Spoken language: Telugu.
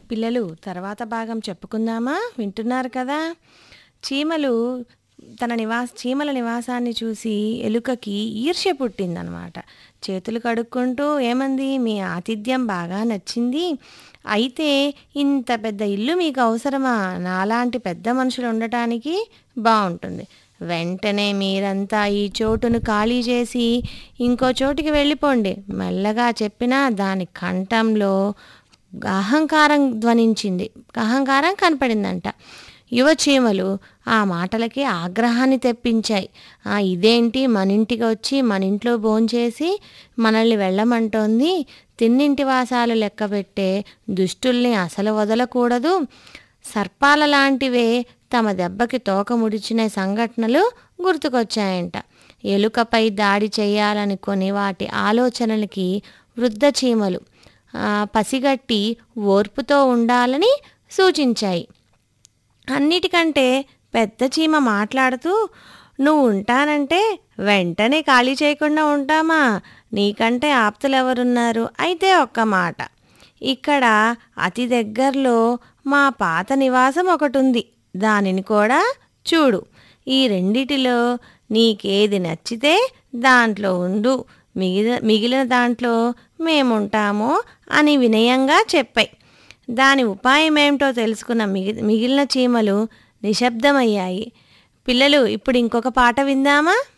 పిల్లలు తర్వాత భాగం చెప్పుకుందామా వింటున్నారు కదా చీమలు తన నివాస చీమల నివాసాన్ని చూసి ఎలుకకి ఈర్ష్య పుట్టిందనమాట చేతులు కడుక్కుంటూ ఏమంది మీ ఆతిథ్యం బాగా నచ్చింది అయితే ఇంత పెద్ద ఇల్లు మీకు అవసరమా నాలాంటి పెద్ద మనుషులు ఉండటానికి బాగుంటుంది వెంటనే మీరంతా ఈ చోటును ఖాళీ చేసి ఇంకో చోటికి వెళ్ళిపోండి మెల్లగా చెప్పినా దాని కంఠంలో అహంకారం ధ్వనించింది అహంకారం కనపడిందంట యువ చీమలు ఆ మాటలకి ఆగ్రహాన్ని తెప్పించాయి ఆ ఇదేంటి మన ఇంటికి వచ్చి మన ఇంట్లో భోంచేసి మనల్ని వెళ్ళమంటోంది తిన్నింటి వాసాలు లెక్కబెట్టే దుష్టుల్ని అసలు వదలకూడదు సర్పాల లాంటివే తమ దెబ్బకి తోక ముడిచిన సంఘటనలు గుర్తుకొచ్చాయంట ఎలుకపై దాడి చేయాలనుకొని వాటి ఆలోచనలకి వృద్ధ చీమలు ఆ, పసిగట్టి ఓర్పుతో ఉండాలని సూచించాయి అన్నిటికంటే పెద్ద చీమ మాట్లాడుతూ నువ్వు ఉంటానంటే వెంటనే ఖాళీ చేయకుండా ఉంటామా నీకంటే ఆప్తులు ఎవరున్నారు అయితే ఒక్క మాట ఇక్కడ అతి దగ్గరలో మా పాత నివాసం ఒకటి ఉంది దానిని కూడా చూడు ఈ రెండిటిలో నీకేది నచ్చితే దాంట్లో ఉండు మిగిలిన మిగిలిన దాంట్లో మేముంటాము అని వినయంగా చెప్పాయి దాని ఉపాయం ఏమిటో తెలుసుకున్న మిగి మిగిలిన చీమలు నిశ్శబ్దమయ్యాయి పిల్లలు ఇప్పుడు ఇంకొక పాట విందామా